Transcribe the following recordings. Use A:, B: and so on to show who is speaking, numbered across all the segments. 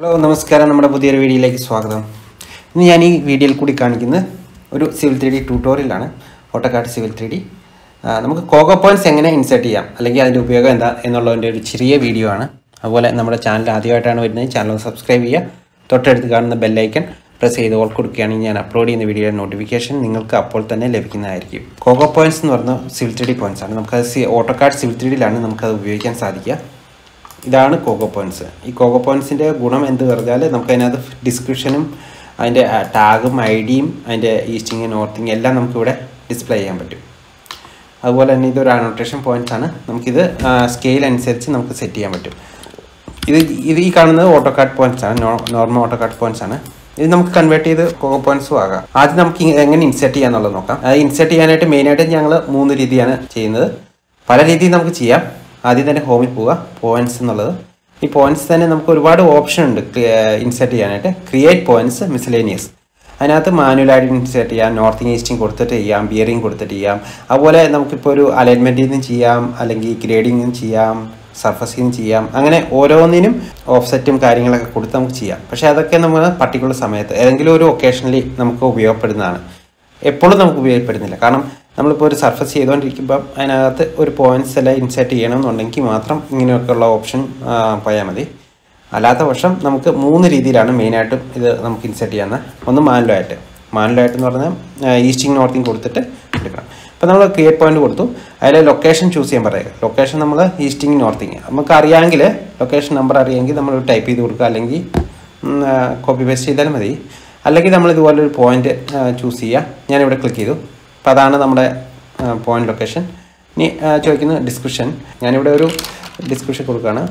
A: Hello നമസ്കാരം നമ്മുടെ പുതിയൊരു വീഡിയോയിലേക്ക് സ്വാഗതം ഇന്ന് ഞാൻ ഈ വീഡിയോയിൽ കൂടി കാണിക്കുന്നത് ഒരു സിവിൽ ത്രീ ഡി ട്യൂട്ടോറിയലാണ് ഓട്ടോകാർഡ് സിവിൽ ത്രീ ഡി നമുക്ക് കോകോ പോയിന്റ്സ് എങ്ങനെ ഇൻസേർട്ട് ചെയ്യാം അല്ലെങ്കിൽ അതിൻ്റെ ഉപയോഗം എന്താ എന്നുള്ളതിൻ്റെ ഒരു ചെറിയ വീഡിയോ ആണ് അതുപോലെ നമ്മുടെ ചാനൽ ആദ്യമായിട്ടാണ് വരുന്നത് ചാനൽ ഒന്ന് സബ്സ്ക്രൈബ് ചെയ്യുക തൊട്ടടുത്ത് കാണുന്ന ബെല്ലൈക്കൺ പ്രസ് ചെയ്ത് ഓൾ കൊടുക്കുകയാണെങ്കിൽ ഞാൻ അപ്ലോഡ് ചെയ്യുന്ന വീഡിയോയുടെ നോട്ടിഫിക്കേഷൻ നിങ്ങൾക്ക് അപ്പോൾ തന്നെ ലഭിക്കുന്നതായിരിക്കും കോകോ പോയിന്റ്സ് എന്ന് പറഞ്ഞ സിവിൽ ത്രീ ഡി പോയിന്റ്സ് ആണ് നമുക്കത് സി ഓട്ടോകാർഡ് സിവിൽ ത്രീ ഡിയിലാണ് നമുക്കത് ഉപയോഗിക്കാൻ സാധിക്കുക ഇതാണ് കോകോ പോയിന്റ്സ് ഈ കോകോ പോയിന്റ്സിൻ്റെ ഗുണം എന്ത് പറഞ്ഞാൽ നമുക്ക് അതിനകത്ത് ഡിസ്ക്രിപ്ഷനും അതിൻ്റെ ടാഗും ഐ ഡിയും അതിൻ്റെ ഈസ്റ്റിങ് നോർത്തിങ് എല്ലാം നമുക്കിവിടെ ഡിസ്പ്ലേ ചെയ്യാൻ പറ്റും അതുപോലെ തന്നെ ഇതൊരു അനോട്ടേഷൻ പോയിന്റ്സ് ആണ് നമുക്കിത് സ്കെയിൽ അനുസരിച്ച് നമുക്ക് സെറ്റ് ചെയ്യാൻ പറ്റും ഇത് ഇത് ഈ കാണുന്നത് ഓട്ടോ കാർഡ് പോയിന്റ്സ് ആണ് നോർമൽ ഓട്ടോ കാർഡ് പോയിന്റ്സ് ആണ് ഇത് നമുക്ക് കൺവേർട്ട് ചെയ്ത് കോകോ പോയിന്റ്സും ആകാം ആദ്യം നമുക്ക് ഇ- എങ്ങനെ ഇൻസെർട്ട് ചെയ്യാന്നുള്ളത് നോക്കാം അത് ഇൻസെർട്ട് ചെയ്യാനായിട്ട് മെയിനായിട്ട് ഞങ്ങൾ മൂന്ന് രീതിയാണ് ചെയ്യുന്നത് പല രീതിയിൽ നമുക്ക് ചെയ്യാം ആദ്യം തന്നെ ഹോമിൽ പോവുക പോയിന്റ്സ് എന്നുള്ളത് ഈ പോയിന്റ്സ് തന്നെ നമുക്ക് ഒരുപാട് ഓപ്ഷൻ ഉണ്ട് ഇൻസെർട്ട് ചെയ്യാനായിട്ട് ക്രിയേറ്റ് പോയിന്റ്സ് മിസ്ലേനിയസ് അതിനകത്ത് മാനുവലായിട്ട് ഇൻസേർട്ട് ചെയ്യാം നോർത്തിങ് ഈസ്റ്റിങ് കൊടുത്തിട്ട് ചെയ്യാം ബിയറിങ് കൊടുത്തിട്ട് ചെയ്യാം അതുപോലെ നമുക്കിപ്പോൾ ഒരു അലൈൻമെൻറ്റിൽ നിന്നും ചെയ്യാം അല്ലെങ്കിൽ ഗ്രേഡിങ്ങിനും ചെയ്യാം സർഫസിൽ നിന്ന് ചെയ്യാം അങ്ങനെ ഓരോന്നിനും ഓഫ്സെറ്റും കാര്യങ്ങളൊക്കെ കൊടുത്ത് നമുക്ക് ചെയ്യാം പക്ഷേ അതൊക്കെ നമ്മൾ പർട്ടിക്കുലർ സമയത്ത് ഏതെങ്കിലും ഒരു ഒക്കേഷനിൽ നമുക്ക് ഉപയോഗപ്പെടുന്നതാണ് എപ്പോഴും നമുക്ക് ഉപയോഗപ്പെടുന്നില്ല കാരണം നമ്മളിപ്പോൾ ഒരു സർഫസ് ചെയ്തുകൊണ്ടിരിക്കുമ്പോൾ അതിനകത്ത് ഒരു പോയിന്റ്സ് എല്ലാം ഇൻസേർട്ട് ചെയ്യണമെന്നുണ്ടെങ്കിൽ മാത്രം ഇങ്ങനെയൊക്കെയുള്ള ഓപ്ഷൻ പോയാൽ മതി അല്ലാത്ത പക്ഷം നമുക്ക് മൂന്ന് രീതിയിലാണ് മെയിനായിട്ടും ഇത് നമുക്ക് ഇൻസെർട്ട് ചെയ്യാവുന്ന ഒന്ന് മാനുവലായിട്ട് മാനുവലായിട്ട് എന്ന് പറഞ്ഞാൽ ഈസ്റ്റിങ് നോർത്തിങ് കൊടുത്തിട്ട് എടുക്കണം അപ്പോൾ നമ്മൾ ക്രിയേറ്റ് പോയിന്റ് കൊടുത്തു അതിൽ ലൊക്കേഷൻ ചൂസ് ചെയ്യാൻ പറയുക ലൊക്കേഷൻ നമ്മൾ ഈസ്റ്റിങ് നോർത്തിങ് നമുക്ക് അറിയാമെങ്കിൽ ലൊക്കേഷൻ നമ്പർ അറിയാമെങ്കിൽ നമ്മൾ ടൈപ്പ് ചെയ്ത് കൊടുക്കുക അല്ലെങ്കിൽ കോപ്പി പേസ്റ്റ് ചെയ്താലും മതി അല്ലെങ്കിൽ നമ്മൾ ഇതുപോലെ ഒരു പോയിന്റ് ചൂസ് ചെയ്യുക ഞാനിവിടെ ക്ലിക്ക് ചെയ്തു അപ്പോൾ അതാണ് നമ്മുടെ പോയിന്റ് ലൊക്കേഷൻ ഇനി ആ, ചോദിക്കുന്നത് ഡിസ്ക്രിപ്ഷൻ ഞാനിവിടെ ഒരു ഡിസ്ക്രിപ്ഷൻ കൊടുക്കുകയാണ്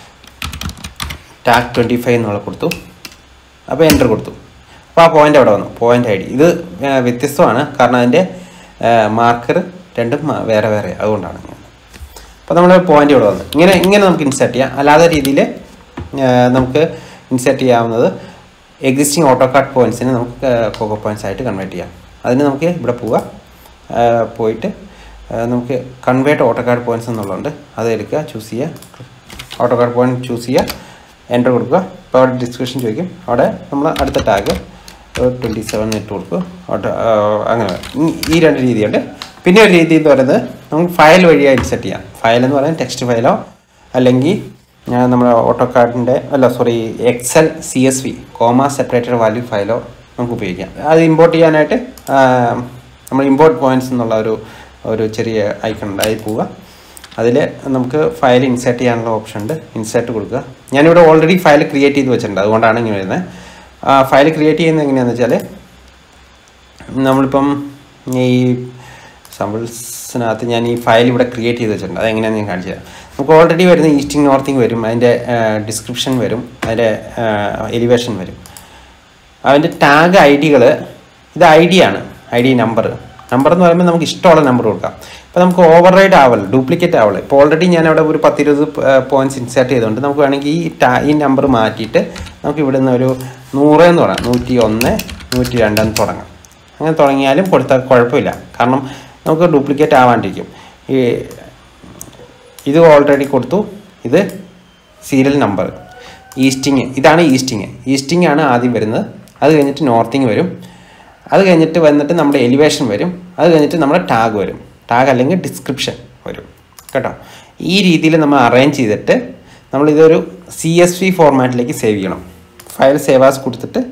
A: ടാഗ് ട്വൻറ്റി ഫൈവ് എന്നുള്ള കൊടുത്തു അപ്പോൾ എൻ്റർ കൊടുത്തു അപ്പോൾ ആ പോയിന്റ് അവിടെ വന്നു പോയിന്റ് ഐ ഡി ഇത് ആ, വ്യത്യസ്തമാണ് കാരണം അതിൻ്റെ മാർക്കർ രണ്ടും മ- വേറെ വേറെ അതുകൊണ്ടാണ് ഇങ്ങനെ. അപ്പോൾ നമ്മൾ പോയിന്റ് ഇവിടെ വന്നു ഇങ്ങനെ ഇങ്ങനെ നമുക്ക് ഇൻസെർട്ട് ചെയ്യാം അല്ലാത്ത രീതിയിൽ നമുക്ക് ഇൻസെർട്ട് ചെയ്യാവുന്നത് എക്സിസ്റ്റിംഗ് ഓട്ടോ കാർഡ് പോയിന്റ്സിനെ നമുക്ക് കോക്കോ പോയിന്റ്സ് ആയിട്ട് കൺവേർട്ട് ചെയ്യാം അതിന് നമുക്ക് ഇവിടെ പോവുക ആ, പോയിട്ട് ആ, നമുക്ക് കൺവേർട്ട് ഓട്ടോ കാർഡ് പോയിന്റ്സ് എന്നുള്ളതുണ്ട് അത് എടുക്കുക ചൂസ് ചെയ്യുക ഓട്ടോ കാർഡ് പോയിന്റ് ചൂസ് ചെയ്യുക എൻ്റർ കൊടുക്കുക അപ്പോൾ അവിടെ ഡിസ്ക്രിപ്ഷൻ ചോദിക്കും അവിടെ നമ്മൾ അടുത്ത ടാഗ് ട്വൻറ്റി സെവൻ ഇട്ട് കൊടുക്കുക ഓട്ടോ ആ, അങ്ങനെ ഈ- ഈ രണ്ട് രീതിയുണ്ട് പിന്നെ ഒരു രീതി എന്ന് പറയുന്നത് നമുക്ക് ഫയൽ വഴിയായി ഇൻസെർട്ട് ചെയ്യാം ഫയൽ എന്ന് പറയുന്നത് ടെക്സ്റ്റ് ഫയലോ അല്ലെങ്കിൽ ആ, നമ്മുടെ ഓട്ടോ കാർഡിൻ്റെ അല്ല sorry Excel C S V comma separated value ഫയലോ നമുക്ക് ഉപയോഗിക്കാം അത് ഇമ്പോർട്ട് ചെയ്യാനായിട്ട് ആ, നമ്മൾ ഇമ്പോർട്ട് പോയിന്റ്സ് എന്നുള്ള ഒരു ഒരു ചെറിയ ഐക്കൺ ഉണ്ട് അതിൽ പോവുക അതിൽ നമുക്ക് ഫയൽ ഇൻസേർട്ട് ചെയ്യാനുള്ള ഓപ്ഷൻ ഉണ്ട് ഇൻസേർട്ട് കൊടുക്കുക ഞാനിവിടെ ഓൾറെഡി ഫയൽ ക്രിയേറ്റ് ചെയ്ത് വെച്ചിട്ടുണ്ട് അതുകൊണ്ടാണ് ഇങ്ങനെ വരുന്നത് ഫയൽ ക്രിയേറ്റ് ചെയ്യുന്നത് എങ്ങനെയാണെന്ന് വെച്ചാൽ നമ്മളിപ്പം ഈ സമ്പിൾസിനകത്ത് ഞാൻ ഈ ഫയൽ ഇവിടെ ക്രിയേറ്റ് ചെയ്ത് വെച്ചിട്ടുണ്ട് അതെങ്ങനെയാണെന്ന് ഞാൻ കാണിച്ചു തരാം നമുക്ക് ഓൾറെഡി വരുന്ന ഈസ്റ്റിംഗ് നോർത്തിങ് വരും അതിൻ്റെ ഡിസ്ക്രിപ്ഷൻ വരും അതിൻ്റെ എലിവേഷൻ വരും അതിൻ്റെ ടാഗ് ഐ ഡികൾ ഇത് ഐ ഡി ആണ് ഐ ഡി നമ്പർ നമ്പർ എന്ന് പറയുമ്പോൾ നമുക്ക് ഇഷ്ടമുള്ള നമ്പർ കൊടുക്കാം അപ്പോൾ നമുക്ക് ഓവർ റൈഡ് ആവല്ല ഡ്യൂപ്ലിക്കേറ്റ് ആവല്ല ഇപ്പോൾ ഓൾറെഡി ഞാൻ അവിടെ ഒരു പത്തിരുപത് പോയിന്റ്സ് ഇൻസേർട്ട് ചെയ്തുകൊണ്ട് നമുക്ക് വേണമെങ്കിൽ ഈ ടാ ഈ നമ്പർ മാറ്റിയിട്ട് നമുക്ക് ഇവിടെ നിന്ന് ഒരു നൂറ് എന്ന് പറയാം നൂറ്റി ഒന്ന് നൂറ്റി രണ്ടെന്ന് തുടങ്ങാം അങ്ങനെ തുടങ്ങിയാലും കൊടുത്താൽ കുഴപ്പമില്ല കാരണം നമുക്ക് ഡ്യൂപ്ലിക്കേറ്റ് ആവാണ്ടിരിക്കും ഈ ഇത് ഓൾറെഡി കൊടുത്തു ഇത് സീരിയൽ നമ്പർ ഈസ്റ്റിങ് ഇതാണ് ഈസ്റ്റിങ് ഈസ്റ്റിങ് ആണ് ആദ്യം വരുന്നത് അത് കഴിഞ്ഞിട്ട് നോർത്തിങ് വരും അത് കഴിഞ്ഞിട്ട് വന്നിട്ട് നമ്മുടെ എലിവേഷൻ വരും അത് കഴിഞ്ഞിട്ട് നമ്മുടെ ടാഗ് വരും ടാഗ് അല്ലെങ്കിൽ ഡിസ്ക്രിപ്ഷൻ വരും കേട്ടോ ഈ രീതിയിൽ നമ്മൾ അറേഞ്ച് ചെയ്തിട്ട് നമ്മളിതൊരു സി എസ് വി ഫോർമാറ്റിലേക്ക് സേവ് ചെയ്യണം ഫയൽ സേവാസ് കൊടുത്തിട്ട്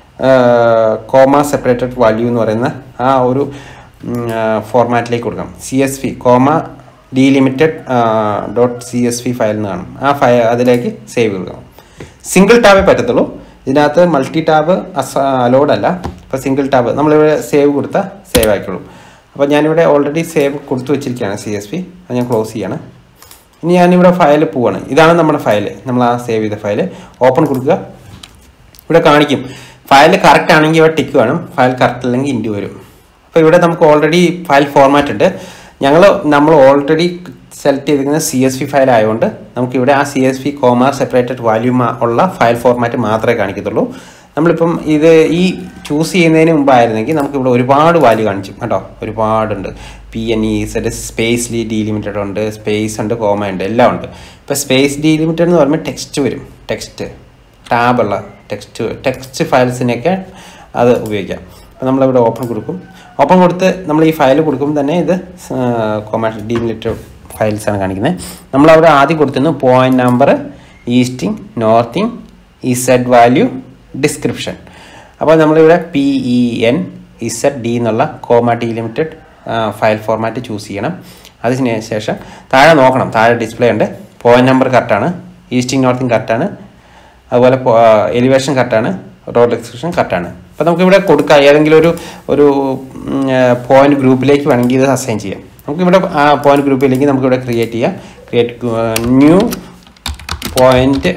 A: കോമ സെപ്പറേറ്റഡ് വാല്യൂ എന്ന് പറയുന്ന ആ ഒരു ഫോർമാറ്റിലേക്ക് കൊടുക്കണം C S V comma delimited dot C S V file എന്ന് കാണും ആ ഫയൽ അതിലേക്ക് സേവ് കൊടുക്കണം സിംഗിൾ ടാബേ പറ്റത്തുള്ളൂ ഇതിനകത്ത് മൾട്ടി ടാബ് അസ അലോഡ് അല്ല ഇപ്പോൾ സിംഗിൾ ടാബ് നമ്മളിവിടെ സേവ് കൊടുത്താൽ സേവ് ആയിക്കോളും അപ്പോൾ ഞാനിവിടെ ഓൾറെഡി സേവ് കൊടുത്തു വെച്ചിരിക്കുകയാണ് സി എസ് വി അത് ഞാൻ ക്ലോസ് ചെയ്യാണ് ഇനി ഞാനിവിടെ ഫയൽ പോവാണ് ഇതാണ് നമ്മുടെ ഫയൽ നമ്മൾ ആ സേവ് ചെയ്ത ഫയൽ ഓപ്പൺ കൊടുക്കുക ഇവിടെ കാണിക്കും ഫയൽ കറക്റ്റ് ആണെങ്കിൽ ഇവിടെ ടിക്ക് വേണം ഫയൽ കറക്റ്റ് അല്ലെങ്കിൽ ഇൻഡു വരും അപ്പോൾ ഇവിടെ നമുക്ക് ഓൾറെഡി ഫയൽ ഫോർമാറ്റ് ഉണ്ട് ഞങ്ങൾ നമ്മൾ ഓൾറെഡി സെലക്ട് ചെയ്തിരിക്കുന്ന സി എസ് വി ഫയൽ ആയതുകൊണ്ട് നമുക്ക് ഇവിടെ ആ C S V comma separated value ഉള്ള ഫയൽ ഫോർമാറ്റ് മാത്രമേ കാണിക്കത്തുള്ളൂ നമ്മളിപ്പം ഇത് ഈ ചൂസ് ചെയ്യുന്നതിന് മുമ്പായിരുന്നെങ്കിൽ നമുക്ക് ഇവിടെ ഒരുപാട് വാല്യൂ കാണിച്ചു കേട്ടോ ഒരുപാടുണ്ട് P N E set space delimited ഉണ്ട് സ്പേസ് ഉണ്ട് കോമ ഉണ്ട് എല്ലാം ഉണ്ട് ഇപ്പോൾ സ്പേസ് ഡീലിമിറ്റഡ് എന്ന് പറയുമ്പോൾ ടെക്സ്റ്റ് വരും ടെക്സ്റ്റ് ടാബുള്ള ടെക്സ്റ്റ് ടെക്സ്റ്റ് ഫയൽസിനൊക്കെ അത് ഉപയോഗിക്കാം അപ്പോൾ നമ്മളിവിടെ ഓപ്പൺ കൊടുക്കും ഓപ്പൺ കൊടുത്ത് നമ്മൾ ഈ ഫയൽ കൊടുക്കുമ്പോൾ തന്നെ ഇത് കൊമേഴ്ഷ്യൽ ഡീമിലിറ്റഡ് ഫയൽസാണ് കാണിക്കുന്നത് നമ്മളവിടെ ആദ്യം കൊടുത്തിരുന്നു point number easting northing Z value description അപ്പോൾ നമ്മളിവിടെ P E N Z D എന്നുള്ള comma delimited file format choose ചെയ്യണം അതിന് ശേഷം താഴെ നോക്കണം താഴെ ഡിസ്പ്ലേ ഉണ്ട് പോയിന്റ് നമ്പർ കറക്റ്റാണ് ഈസ്റ്റിംഗ് നോർത്തിങ് കറക്റ്റാണ് അതുപോലെ എലിവേഷൻ കറക്റ്റാണ് റോഡ് ഡിസ്ക്രിപ്ഷൻ കറക്റ്റാണ് അപ്പോൾ നമുക്കിവിടെ കൊടുക്കാം ഏതെങ്കിലും ഒരു ഒരു പോയിന്റ് ഗ്രൂപ്പിലേക്ക് വേണമെങ്കിൽ ഇത് അസൈൻ ചെയ്യാം നമുക്കിവിടെ ആ പോയിന്റ് ഗ്രൂപ്പിലേക്ക് നമുക്കിവിടെ ക്രിയേറ്റ് ചെയ്യാം ക്രിയേറ്റ് ന്യൂ പോയിന്റ്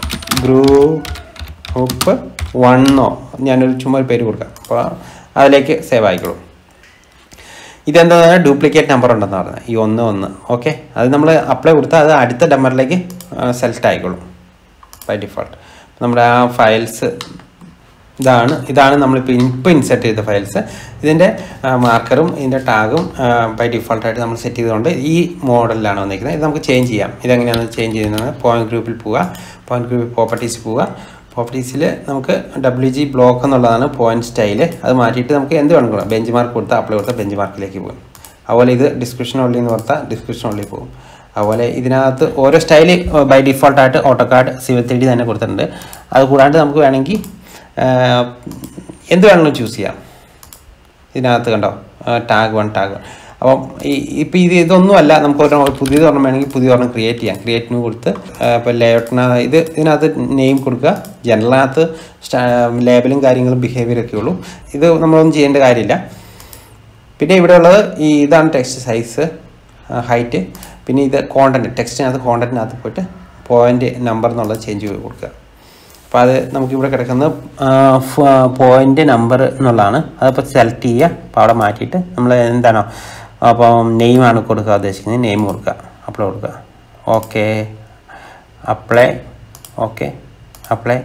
A: ഗ്രൂപ്പ് വണ്ണോ ഞാനൊരു ചുമ്മാ ഒരു പേര് കൊടുക്കാം അപ്പോൾ അതിലേക്ക് സേവ് ആയിക്കോളും ഇതെന്താണ് ഡ്യൂപ്ലിക്കേറ്റ് നമ്പർ ഉണ്ടെന്ന് പറഞ്ഞത് ഈ ഒന്ന് ഒന്ന് ഓക്കെ അത് നമ്മൾ അപ്ലൈ കൊടുത്താൽ അത് അടുത്ത നമ്പറിലേക്ക് സെലക്ട് ആയിക്കോളും ബൈ ഡിഫോൾട്ട് നമ്മുടെ ആ ഫയൽസ് ഇതാണ് ഇതാണ് നമ്മളിപ്പോൾ ഇപ്പോൾ ഇൻസെർട്ട് ചെയ്ത ഫയൽസ് ഇതിൻ്റെ മാർക്കറും ഇതിൻ്റെ ടാഗും ബൈ ഡിഫോൾട്ടായിട്ട് നമ്മൾ സെറ്റ് ചെയ്തുകൊണ്ട് ഈ മോഡലിലാണ് വന്നിരിക്കുന്നത് ഇത് നമുക്ക് ചേഞ്ച് ചെയ്യാം ഇതെങ്ങനെയാണ് ചേഞ്ച് ചെയ്യുന്നത് പോയിന്റ് ഗ്രൂപ്പിൽ പോവുക പോയിന്റ് ഗ്രൂപ്പിൽ പ്രോപ്പർട്ടീസ് പോവുക പ്രോപ്പർട്ടീസിൽ നമുക്ക് ഡബ്ല്യു ജി ബ്ലോക്ക് എന്നുള്ളതാണ് പോയിന്റ് സ്റ്റൈല് അത് മാറ്റിയിട്ട് നമുക്ക് എന്ത് വേണം കൊടുക്കാം ബെഞ്ച് മാർക്ക് കൊടുത്താൽ അപ്ലൈ കൊടുത്താൽ ബെഞ്ച് മാർക്കിലേക്ക് പോകും അതുപോലെ ഇത് ഡിസ്ക്രിപ്ഷൻ ഉള്ളിൽ എന്ന് കൊടുത്താൽ ഡിസ്ക്രിപ്ഷൻ ഉള്ളിൽ പോകും അതുപോലെ ഇതിനകത്ത് ഓരോ സ്റ്റൈല് ബൈ ഡിഫോൾട്ടായിട്ട് AutoCAD Civil three D തന്നെ കൊടുത്തിട്ടുണ്ട് അത് കൂടാണ്ട് നമുക്ക് വേണമെങ്കിൽ എന്ത് വേണമെങ്കിലും ചൂസ് ചെയ്യാം ഇതിനകത്ത് കണ്ടോ ടാഗ് വൺ ടാഗ് വൺ അപ്പം ഈ ഇപ്പം ഇത് ഇതൊന്നുമല്ല നമുക്ക് ഒരെണ്ണം പുതിയത് ഒരെണ്ണം വേണമെങ്കിൽ പുതിയ ഒരെണ്ണം ക്രിയേറ്റ് ചെയ്യാം ക്രിയേറ്റിന് കൊടുത്ത് ഇപ്പോൾ ലേഔട്ടിന് ഇത് ഇതിനകത്ത് നെയിം കൊടുക്കുക ജനറലിനകത്ത് ലേബലും കാര്യങ്ങളും ബിഹേവിയർ ഒക്കെ ഉള്ളൂ ഇത് നമ്മളൊന്നും ചെയ്യേണ്ട കാര്യമില്ല പിന്നെ ഇവിടെ ഉള്ളത് ഈ ഇതാണ് ടെക്സ്റ്റ് സൈസ് ഹൈറ്റ് പിന്നെ ഇത് കോണ്ടൻറ്റ് ടെക്സ്റ്റിനകത്ത് കോണ്ടൻറ്റിനകത്ത് പോയിട്ട് പോയിൻ്റ് നമ്പർ എന്നുള്ളത് ചേഞ്ച് ചെയ്ത് കൊടുക്കുക അപ്പോൾ അത് നമുക്കിവിടെ കിടക്കുന്നത് പോയിൻ്റ് നമ്പർ എന്നുള്ളതാണ് അതിപ്പോൾ സെലക്ട് ചെയ്യുക അപ്പോൾ അവിടെ മാറ്റിയിട്ട് നമ്മൾ എന്താണോ അപ്പം നെയിമാണ് കൊടുക്കുക ഉദ്ദേശിക്കുന്നത് നെയിം കൊടുക്കുക അപ്ലൈ കൊടുക്കുക okay apply okay apply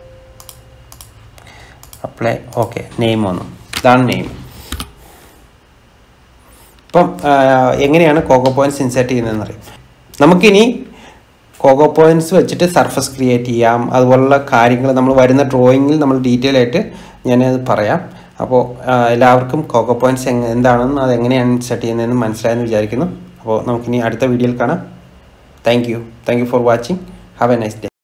A: apply okay name വന്നു ഇതാണ് നെയിം ഇപ്പം എങ്ങനെയാണ് കോക്കോ പോയിൻറ്റ്സ് ഇൻസേർട്ട് ചെയ്യുന്നതെന്ന് അറിയാം നമുക്കിനി കോക്കോ പോയിൻറ്റ്സ് വെച്ചിട്ട് സർഫസ് ക്രിയേറ്റ് ചെയ്യാം അതുപോലുള്ള കാര്യങ്ങൾ നമ്മൾ വരുന്ന ഡ്രോയിങ്ങിൽ നമ്മൾ ഡീറ്റെയിൽ ആയിട്ട് ഞാനത് പറയാം അപ്പോൾ എല്ലാവർക്കും കോക്കോ പോയിൻറ്റ്സ് എന്താണെന്നും അത് എങ്ങനെയാണ് ഇൻസേർട്ട് ചെയ്യുന്നതെന്ന് മനസ്സിലായെന്ന് വിചാരിക്കുന്നു അപ്പോൾ നമുക്കിനി അടുത്ത വീഡിയോയിൽ കാണാം thank you thank you for watching have a nice day